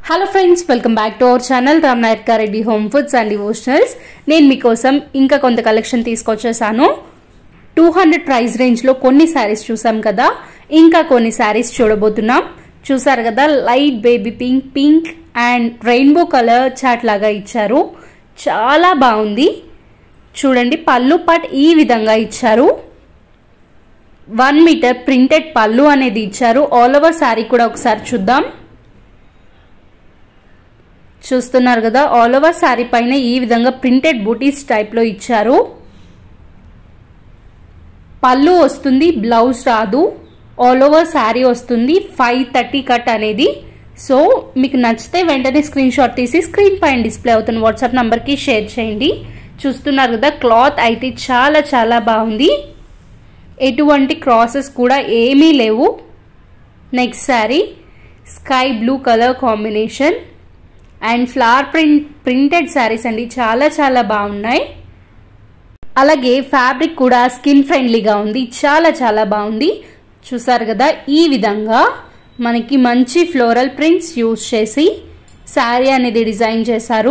hello friends welcome back to our channel Ram Nayak Reddy home foods and devotionals నేను మీకోసం ఇంకా కొంత కలెక్షన్ తీసుకొచ్చేసాను టూ హండ్రెడ్ ప్రైస్ రేంజ్లో కొన్ని శారీస్ చూసాం కదా ఇంకా కొన్ని శారీస్ చూడబోతున్నాం చూసారు కదా light baby pink pink and rainbow colour చాట్ లాగా ఇచ్చారు చాలా బాగుంది చూడండి పళ్ళు పాట్ ఈ విధంగా ఇచ్చారు వన్ మీటర్ ప్రింటెడ్ పళ్ళు అనేది ఇచ్చారు ఆల్ ఓవర్ శారీ కూడా ఒకసారి చూద్దాం చూస్తున్నారు కదా ఆల్ ఓవర్ శారీ పైన ఈ విధంగా ప్రింటెడ్ బూటీస్ టైప్లో ఇచ్చారు పళ్ళు వస్తుంది బ్లౌజ్ రాదు ఆల్ ఓవర్ శారీ వస్తుంది ఫైవ్ థర్టీ కట్ అనేది సో మీకు నచ్చితే వెంటనే స్క్రీన్ షాట్ తీసి స్క్రీన్ పైన డిస్ప్లే అవుతున్న వాట్సాప్ నంబర్కి షేర్ చేయండి చూస్తున్నారు కదా క్లాత్ అయితే చాలా చాలా బాగుంది ఎటువంటి క్రాసెస్ కూడా ఏమీ లేవు next sari sky blue colour combination and flower print printed saris అండి చాలా చాలా బాగున్నాయి అలాగే ఫ్యాబ్రిక్ కూడా స్కిన్ ఫ్రెండ్లీగా ఉంది చాలా చాలా బాగుంది చూసారు కదా ఈ విధంగా మనకి మంచి ఫ్లోరల్ ప్రింట్స్ యూజ్ చేసి శారీ అనేది డిజైన్ చేశారు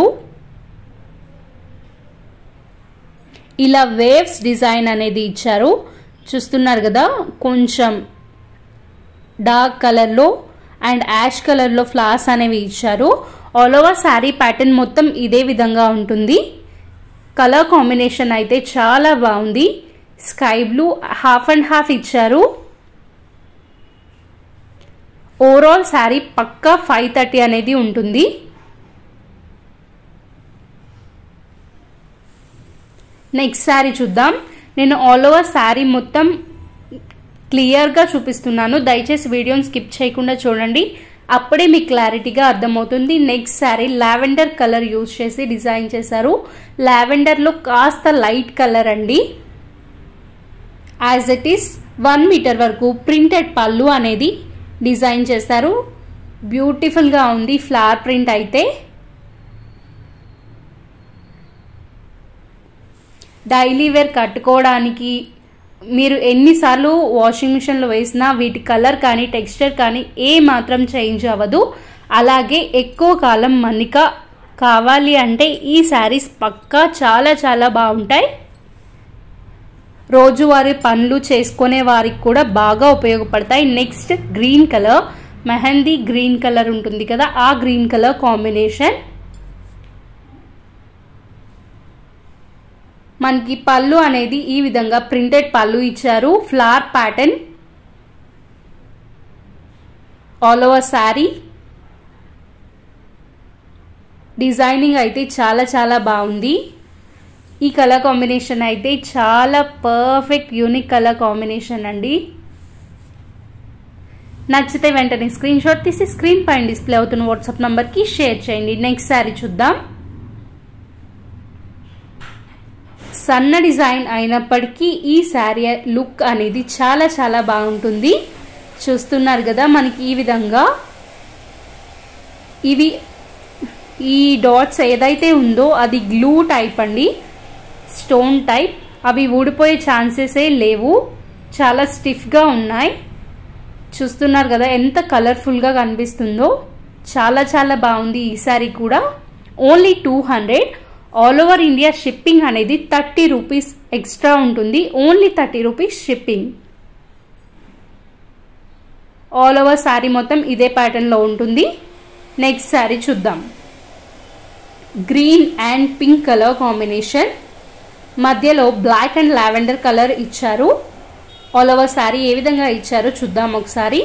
ఇలా వేవ్స్ డిజైన్ అనేది ఇచ్చారు చూస్తున్నారు కదా కొంచెం డార్క్ కలర్లో అండ్ యాష్ కలర్లో ఫ్లవర్స్ అనేవి ఇచ్చారు ఆల్ ఓవర్ శారీ ప్యాటర్న్ మొత్తం ఇదే విధంగా ఉంటుంది కలర్ కాంబినేషన్ అయితే చాలా బాగుంది sky blue half and half ఇచ్చారు ఓవరాల్ శారీ పక్కా ఫైవ్ థర్టీ అనేది ఉంటుంది నెక్స్ట్ శారీ చూద్దాం నేను ఆల్ ఓవర్ శారీ మొత్తం క్లియర్గా చూపిస్తున్నాను దయచేసి వీడియోని స్కిప్ చేయకుండా చూడండి అప్పుడే మీకు క్లారిటీగా అర్థమవుతుంది next sari lavender colour use చేసి డిజైన్ చేశారు లావెండర్లో కాస్త లైట్ కలర్ అండి as it is one metre వరకు ప్రింటెడ్ పళ్ళు అనేది డిజైన్ చేశారు బ్యూటిఫుల్గా ఉంది ఫ్లవర్ ప్రింట్ అయితే డైలీ వేర్ కట్టుకోవడానికి మీరు ఎన్నిసార్లు వాషింగ్ మిషన్లో వేసినా వీటి కలర్ కానీ టెక్స్చర్ కానీ ఏ మాత్రం చేంజ్ అవ్వదు అలాగే ఎక్కువ కాలం మన్నిక కావాలి అంటే ఈ శారీస్ పక్కా చాలా చాలా బాగుంటాయి రోజువారీ పనులు చేసుకునే వారికి కూడా బాగా ఉపయోగపడతాయి next green colour mehndi green colour ఉంటుంది కదా ఆ గ్రీన్ కలర్ కాంబినేషన్ మనకి పళ్ళు అనేది ఈ విధంగా ప్రింటెడ్ పళ్ళు ఇచ్చారు flower pattern all over sari designing అయితే చాలా చాలా బాగుంది ఈ కలర్ కాంబినేషన్ అయితే చాలా పర్ఫెక్ట్ యూనిక్ కలర్ కాంబినేషన్ అండి నచ్చితే వెంటనే స్క్రీన్ షాట్ తీసి స్క్రీన్ పైన డిస్ప్లే అవుతున్న వాట్సాప్ నంబర్కి షేర్ చేయండి నెక్స్ట్ శారీ చూద్దాం సన్న డిజైన్ అయినప్పటికీ ఈ శారీ లుక్ అనేది చాలా చాలా బాగుంటుంది చూస్తున్నారు కదా మనకి ఈ విధంగా ఇవి ఈ డాట్స్ ఏదైతే ఉందో అది గ్లూ టైప్ అండి స్టోన్ టైప్ అవి ఊడిపోయే ఛాన్సెసే లేవు చాలా స్టిఫ్గా ఉన్నాయి చూస్తున్నారు కదా ఎంత కలర్ఫుల్గా కనిపిస్తుందో చాలా చాలా బాగుంది ఈ శారీ కూడా only two hundred all over India shipping అనేది థర్టీ రూపీస్ ఎక్స్ట్రా ఉంటుంది only thirty rupees shipping all over sari మొత్తం ఇదే ప్యాటర్న్లో ఉంటుంది నెక్స్ట్ శారీ చూద్దాం green and pink colour combination మధ్యలో బ్లాక్ అండ్ లావెండర్ కలర్ ఇచ్చారు ఆల్ ఓవర్ శారీ ఏ విధంగా ఇచ్చారో చూద్దాం ఒకసారి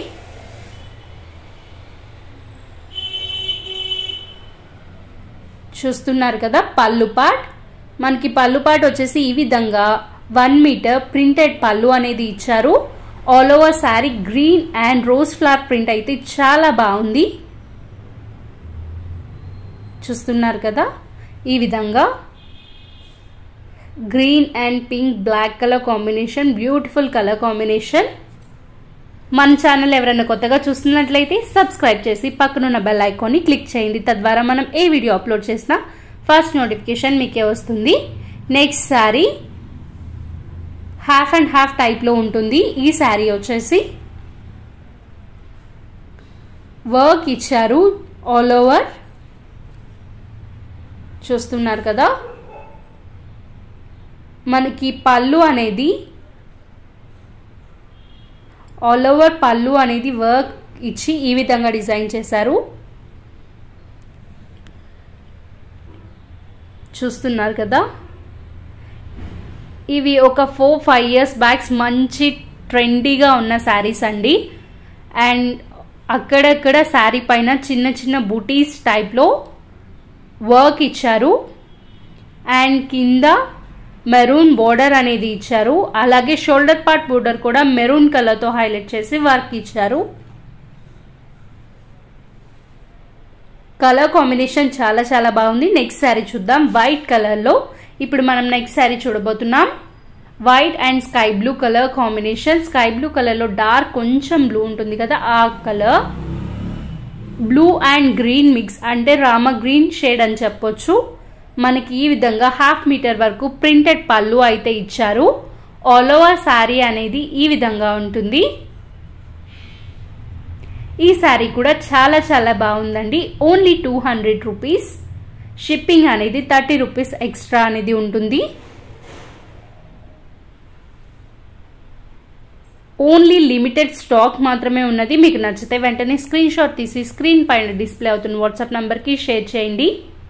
చూస్తున్నారు కదా పళ్ళు పాట్ మనకి పళ్ళు పాట్ వచ్చేసి ఈ విధంగా వన్ మీటర్ ప్రింటెడ్ పళ్ళు అనేది ఇచ్చారు all over sari green and rose flower print అయితే చాలా బాగుంది చూస్తున్నారు కదా ఈ విధంగా green and pink black colour combination beautiful colour combination మన ఛానల్ ఎవరైనా కొత్తగా చూస్తున్నట్లయితే సబ్స్క్రైబ్ చేసి పక్కనున్న బెల్ ఐకాన్ని క్లిక్ చేయండి తద్వారా మనం ఏ వీడియో అప్లోడ్ చేసినా ఫస్ట్ నోటిఫికేషన్ మీకే వస్తుంది next sari half and half టైప్లో ఉంటుంది ఈ శారీ వచ్చేసి వర్క్ ఇచ్చారు ఆల్ ఓవర్ చూస్తున్నారు కదా మనకి పళ్ళు అనేది ఆల్ ఓవర్ పళ్ళు అనేది వర్క్ ఇచ్చి ఈ విధంగా డిజైన్ చేశారు చూస్తున్నారు కదా ఇవి ఒక ఫోర్ ఫైవ్ ఇయర్స్ బ్యాక్స్ మంచి ట్రెండీగా ఉన్న శారీస్ అండి అండ్ అక్కడక్కడ శారీ పైన చిన్న చిన్న బూటీస్ టైప్లో వర్క్ ఇచ్చారు అండ్ కింద మెరూన్ బోర్డర్ అనేది ఇచ్చారు అలాగే షోల్డర్ పార్ట్ బోర్డర్ కూడా మెరూన్ కలర్తో హైలైట్ చేసి వర్క్ ఇచ్చారు కలర్ కాంబినేషన్ చాలా చాలా బాగుంది నెక్స్ట్ శారీ చూద్దాం వైట్ కలర్లో ఇప్పుడు మనం నెక్స్ట్ శారీ చూడబోతున్నాం white and sky blue colour combination sky blue కలర్లో డార్క్ కొంచెం బ్లూ ఉంటుంది కదా ఆ colour blue and green mix అంటే రామ గ్రీన్ షేడ్ అని చెప్పొచ్చు మనకి ఈ విధంగా హాఫ్ మీటర్ వరకు ప్రింటెడ్ పళ్ళు అయితే ఇచ్చారు ఆల్ ఓవర్ శారీ అనేది ఈ విధంగా ఉంటుంది ఈ శారీ కూడా చాలా చాలా బాగుందండి only two hundred rupees shipping అనేది థర్టీ రూపీస్ ఎక్స్ట్రా అనేది ఉంటుంది ఓన్లీ లిమిటెడ్ స్టాక్ మాత్రమే ఉన్నది మీకు నచ్చితే వెంటనే స్క్రీన్ షాట్ తీసి స్క్రీన్ పైన డిస్ప్లే అవుతున్న వాట్సాప్ నెంబర్కి షేర్ చేయండి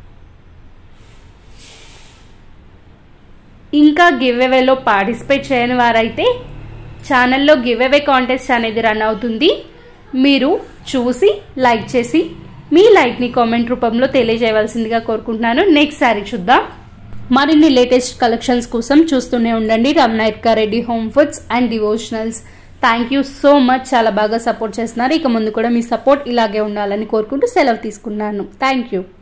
ఇంకా గివ్ అవేలో పార్టిసిపేట్ చేయని వారైతే ఛానల్లో గివ్ అవే కాంటెస్ట్ అనేది రన్ అవుతుంది మీరు చూసి లైక్ చేసి మీ లైక్ని కామెంట్ రూపంలో తెలియజేయవలసిందిగా కోరుకుంటున్నాను నెక్స్ట్ శారీ చూద్దాం మరిన్ని లేటెస్ట్ కలెక్షన్స్ కోసం చూస్తూనే ఉండండి రమణాయర్కా Reddy home foods and devotionals thank you so much చాలా బాగా సపోర్ట్ చేస్తున్నారు ఇక ముందు కూడా మీ సపోర్ట్ ఇలాగే ఉండాలని కోరుకుంటూ సెలవు తీసుకున్నాను థ్యాంక్ యూ